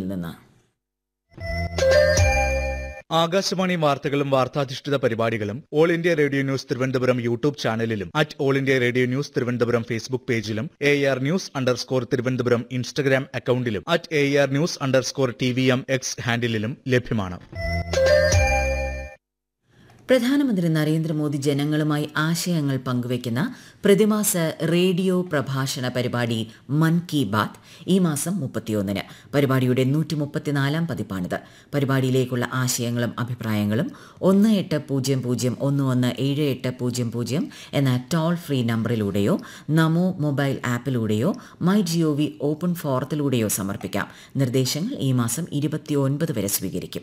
നിന്ന് ആകാശവാണി വാർത്തകളും വാർത്താധിഷ്ഠിത പരിപാടികളും All India Radio News Thiruvananthapuram YouTube ചാനലിലും at All India Radio News Thiruvananthapuram Facebook പേജിലും A R news underscore Thiruvananthapuram Instagram അക്കൌണ്ടിലും at A R news underscore T V M X ഹാൻഡിലും ലഭ്യമാണ് പ്രധാനമന്ത്രി നരേന്ദ്രമോദി ജനങ്ങളുമായി ആശയങ്ങൾ പങ്കുവയ്ക്കുന്ന പ്രതിമാസ റേഡിയോ പ്രഭാഷണ പരിപാടി മൻ കി ബാത്ത് ഈ മാസം മുപ്പത്തിയൊന്നിന് പരിപാടിയുടെ നൂറ്റി മുപ്പത്തിനാലാം പതിപ്പാണിത് പരിപാടിയിലേക്കുള്ള ആശയങ്ങളും അഭിപ്രായങ്ങളും ഒന്ന് എട്ട് പൂജ്യം പൂജ്യം ഒന്ന് ഒന്ന് ഏഴ് എട്ട് പൂജ്യം പൂജ്യം എന്ന ടോൾ ഫ്രീ നമ്പറിലൂടെയോ നമോ മൊബൈൽ ആപ്പിലൂടെയോ മൈ ജിഒ വി ഓപ്പൺ ഫോറത്തിലൂടെയോ സമർപ്പിക്കാം നിർദ്ദേശങ്ങൾ ഈ മാസം ഇരുപത്തിയൊൻപത് വരെ സ്വീകരിക്കും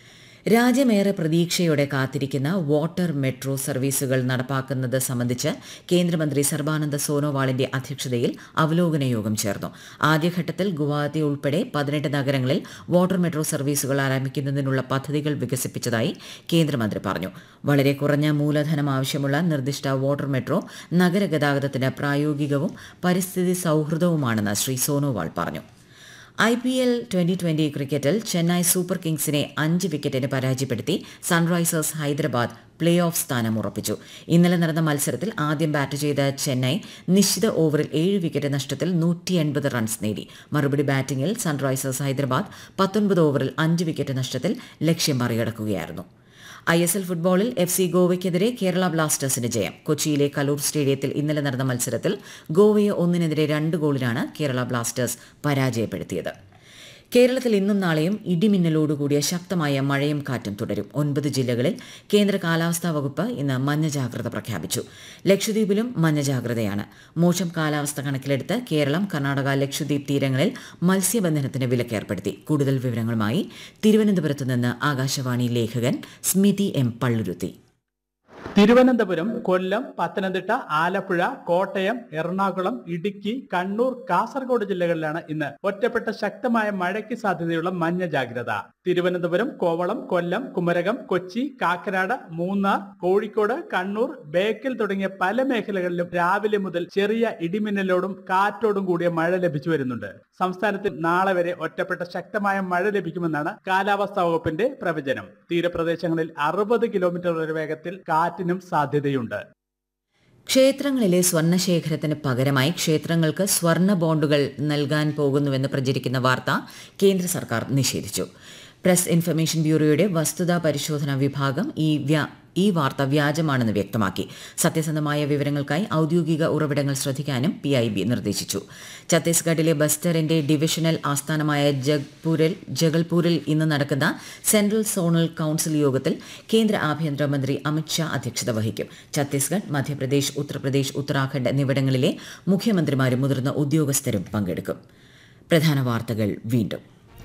രാജ്യമേറെ പ്രതീക്ഷയോടെ കാത്തിരിക്കുന്ന വാട്ടർ മെട്രോ സർവീസുകൾ നടപ്പാക്കുന്നത് സംബന്ധിച്ച് കേന്ദ്രമന്ത്രി സർബാനന്ദ സോനോവാളിന്റെ അധ്യക്ഷതയിൽ അവലോകന യോഗം ചേർന്നു ആദ്യഘട്ടത്തിൽ ഗുവാഹത്തി ഉൾപ്പെടെ പതിനെട്ട് നഗരങ്ങളിൽ വാട്ടർ മെട്രോ സർവീസുകൾ ആരംഭിക്കുന്നതിനുള്ള പദ്ധതികൾ വികസിപ്പിച്ചതായി കേന്ദ്രമന്ത്രി പറഞ്ഞു വളരെ കുറഞ്ഞ മൂലധനം ആവശ്യമുള്ള നിർദ്ദിഷ്ട വാട്ടർ മെട്രോ നഗരഗതാഗതത്തിന് പ്രായോഗികവും പരിസ്ഥിതി സൌഹൃദവുമാണെന്ന് ശ്രീ സോനോവാൾ പറഞ്ഞു I P L twenty twenty ക്രിക്കറ്റിൽ ചെന്നൈ സൂപ്പർ കിങ്സിനെ അഞ്ച് വിക്കറ്റിന് പരാജയപ്പെടുത്തി സൺറൈസേഴ്സ് ഹൈദരാബാദ് പ്ലേ ഓഫ് സ്ഥാനം ഉറപ്പിച്ചു ഇന്നലെ നടന്ന മത്സരത്തിൽ ആദ്യം ബാറ്റ് ചെയ്ത ചെന്നൈ നിശ്ചിത ഓവറിൽ ഏഴ് വിക്കറ്റ് നഷ്ടത്തിൽ നൂറ്റി എൺപത് റൺസ് നേടി മറുപടി ബാറ്റിംഗിൽ സൺറൈസേഴ്സ് ഹൈദരാബാദ് പത്തൊൻപത് ഓവറിൽ അഞ്ച് വിക്കറ്റ് നഷ്ടത്തിൽ ലക്ഷ്യം മറികടക്കുകയായിരുന്നു ഐ എസ് എൽ ഫുട്ബോളിൽ എഫ് സി ഗോവയ്ക്കെതിരെ കേരള ബ്ലാസ്റ്റേഴ്സിന് ജയം കൊച്ചിയിലെ കലൂർ സ്റ്റേഡിയത്തിൽ ഇന്നലെ നടന്ന മത്സരത്തിൽ ഗോവയെ ഒന്നിനെതിരെ രണ്ട് ഗോളിനാണ് കേരള ബ്ലാസ്റ്റേഴ്സ് പരാജയപ്പെടുത്തിയത് കേരളത്തിൽ ഇന്നും നാളെയും ഇടിമിന്നലോടുകൂടിയ ശക്തമായ മഴയും കാറ്റും തുടരും ഒൻപത് ജില്ലകളിൽ കേന്ദ്ര കാലാവസ്ഥാ വകുപ്പ് ഇന്ന് മഞ്ഞ ജാഗ്രത പ്രഖ്യാപിച്ചു ലക്ഷദ്വീപിലും മഞ്ഞ ജാഗ്രതയാണ് മോശം കാലാവസ്ഥ കണക്കിലെടുത്ത് കേരളം കർണാടക ലക്ഷദ്വീപ് തീരങ്ങളിൽ മത്സ്യബന്ധനത്തിന് വിലക്കേർപ്പെടുത്തി കൂടുതൽ വിവരങ്ങളുമായി തിരുവനന്തപുരത്ത് നിന്ന് ആകാശവാണി ലേഖകൻ സ്മിതി എം പള്ളുരുത്തി തിരുവനന്തപുരം കൊല്ലം പത്തനംതിട്ട ആലപ്പുഴ കോട്ടയം എറണാകുളം ഇടുക്കി കണ്ണൂർ കാസർഗോഡ് ജില്ലകളിലാണ് ഇന്ന് ഒറ്റപ്പെട്ട ശക്തമായ മഴയ്ക്ക് സാധ്യതയുള്ള മഞ്ഞ ജാഗ്രത തിരുവനന്തപുരം കോവളം കൊല്ലം കുമരകം കൊച്ചി കാക്കനാട് മൂന്നാർ കോഴിക്കോട് കണ്ണൂർ ബേക്കൽ തുടങ്ങിയ പല മേഖലകളിലും രാവിലെ മുതൽ ചെറിയ ഇടിമിന്നലോടും കാറ്റോടും കൂടിയ മഴ ലഭിച്ചു വരുന്നുണ്ട് സംസ്ഥാനത്തിൽ നാളെ വരെ ഒറ്റപ്പെട്ട ശക്തമായ മഴ ലഭിക്കുമെന്നാണ് കാലാവസ്ഥാ വകുപ്പിന്റെ പ്രവചനം തീരപ്രദേശങ്ങളിൽ അറുപത് കിലോമീറ്റർ വരെ വേഗത്തിൽ കാറ്റിനും സാധ്യതയുണ്ട് ക്ഷേത്രങ്ങളിലെ സ്വർണ്ണശേഖരത്തിന് പകരമായി ക്ഷേത്രങ്ങൾക്ക് സ്വർണ്ണ ബോണ്ടുകൾ നൽകാൻ പോകുന്നുവെന്ന് പ്രചരിക്കുന്ന വാർത്ത കേന്ദ്ര സർക്കാർ നിഷേധിച്ചു പ്രസ് ഇൻഫർമേഷൻ ബ്യൂറോയുടെ വസ്തുതാ പരിശോധന വിഭാഗം ഈ വ്യാ ഈ വാർത്ത വ്യാജമാണെന്ന് വ്യക്തമാക്കി സത്യസന്ധമായ വിവരങ്ങൾക്കായി ഔദ്യോഗിക ഉറവിടങ്ങൾ ശ്രദ്ധിക്കാനും പി ഐ ബി നിർദ്ദേശിച്ചു ഛത്തീസ്ഗഡിലെ ബസ്റ്ററിന്റെ ഡിവിഷണൽ ആസ്ഥാനമായ ജഗ്പൂരിൽ ജഗൽപൂരിൽ ഇന്ന് നടക്കുന്ന സെൻട്രൽ സോണൽ കൌൺസിൽ യോഗത്തിൽ കേന്ദ്ര ആഭ്യന്തരമന്ത്രി അമിത്ഷാ അധ്യക്ഷത വഹിക്കും ഛത്തീസ്ഗഡ് മധ്യപ്രദേശ് ഉത്തർപ്രദേശ് ഉത്തരാഖണ്ഡ് എന്നിവിടങ്ങളിലെ മുഖ്യമന്ത്രിമാരും മുതിർന്ന ഉദ്യോഗസ്ഥരും പങ്കെടുക്കും പ്രധാന വാർത്തകൾ വീണ്ടും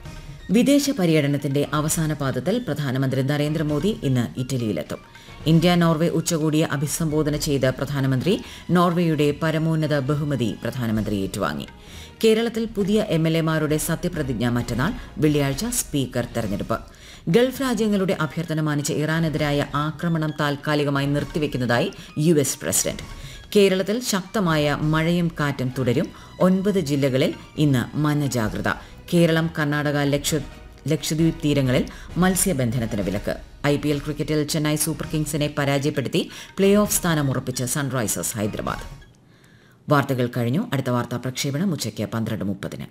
വിദേശ പര്യടനത്തിന്റെ അവസാന പാദത്തിൽ പ്രധാനമന്ത്രി നരേന്ദ്രമോദി ഇന്ന് ഇറ്റലിയിലെത്തും ഇന്ത്യ നോർവേ ഉച്ചകോടിയെ അഭിസംബോധന ചെയ്ത പ്രധാനമന്ത്രി നോർവേയുടെ പരമോന്നത ബഹുമതി പ്രധാനമന്ത്രി ഏറ്റുവാങ്ങി കേരളത്തിൽ പുതിയ എം എൽ എമാരുടെ സത്യപ്രതിജ്ഞ മറ്റന്നാൾ വെള്ളിയാഴ്ച സ്പീക്കർ തെരഞ്ഞെടുപ്പ് ഗൾഫ് രാജ്യങ്ങളുടെ അഭ്യർത്ഥന മാനിച്ച് ഇറാനെതിരായ ആക്രമണം താൽക്കാലികമായി നിർത്തിവെക്കുന്നതായി യു എസ് പ്രസിഡന്റ് കേരളത്തിൽ ശക്തമായ മഴയും കാറ്റും തുടരും ഒൻപത് ജില്ലകളിൽ ഇന്ന് മഞ്ഞ ജാഗ്രത കേരളം കർണാടക ലക്ഷ ലക്ഷദ്വീപ് തീരങ്ങളിൽ മത്സ്യബന്ധനത്തിന് വിലക്ക് ഐ പി എൽ ക്രിക്കറ്റിൽ ചെന്നൈ സൂപ്പർ കിങ്സിനെ പരാജയപ്പെടുത്തി പ്ലേ ഓഫ് സ്ഥാനം ഉറപ്പിച്ച് സൺറൈസേഴ്സ് ഹൈദരാബാദ് വാർത്തകൾ കഴിഞ്ഞു അടുത്ത വാർത്താ പ്രക്ഷേപണം ഉച്ചയ്ക്ക് പന്ത്രണ്ട് മുപ്പതിന്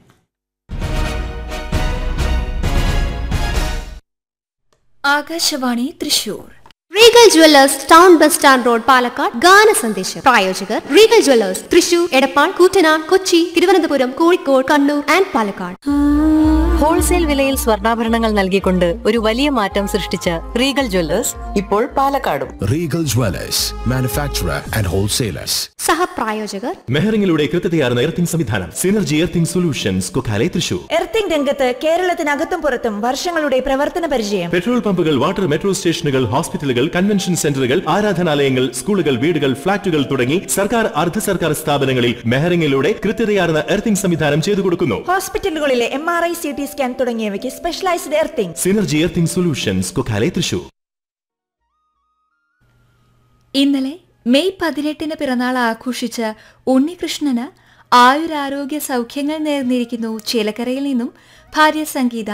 Akashvani Thrissur Regal Jewellers town bus stand road Palakkad ഗാന സന്ദേശം പ്രായോജകർ Regal Jewellers Thrissur Edappal Koottanad Kochi Thiruvananthapuram Kozhikode Kannur and Palakkad wholesale വിലയിൽ സ്വർണ്ണാഭരണങ്ങൾ നൽകിക്കൊണ്ട് ഒരു വലിയ മാറ്റം സൃഷ്ടിച്ച റീഗൽ ജ്വല്ലേഴ്സ് ഇപ്പോൾ പാലക്കാടും Regal Dwellers, manufacturer and wholesalers. സഹപ്രായോജകർ മെഹറിംഗിലൂടെ കൃത്യതയാർന്ന എർത്തിംഗ് സംവിധാനം Synergy Earthing Solutions Kokkale Thrissur earthing രംഗത്ത് കേരളത്തിനകത്തും പുറത്തും വർഷങ്ങളുടെ പ്രവർത്തന പരിചയം പെട്രോൾ പമ്പുകൾ വാട്ടർ മെട്രോ സ്റ്റേഷനുകൾ ഹോസ്പിറ്റലുകൾ കൺവെൻഷൻ സെന്ററുകൾ ആരാധനാലയങ്ങൾ സ്കൂളുകൾ വീടുകൾ ഫ്ളാറ്റുകൾ തുടങ്ങി സർക്കാർ അർദ്ധ സർക്കാർ സ്ഥാപനങ്ങളിൽ മെഹറിംഗിലൂടെ കൃത്യതയാർന്ന എർത്തിംഗ് സംവിധാനം ചെയ്തു കൊടുക്കുന്നു ഹോസ്പിറ്റലുകളിലെ M R I C T scan തുടങ്ങിയവയ്ക്ക് specialised earthing Synergy Earthing Solutions Kokkale Thrissur ഇന്നലെ മെയ് പതിനെട്ടിന് പിറന്നാൾ ആഘോഷിച്ച ഉണ്ണികൃഷ്ണന് ആയുരാരോഗ്യ സൗഖ്യങ്ങൾ നേർന്നിരിക്കുന്നു ചേലക്കരയിൽ നിന്നും ഭാര്യ സംഗീത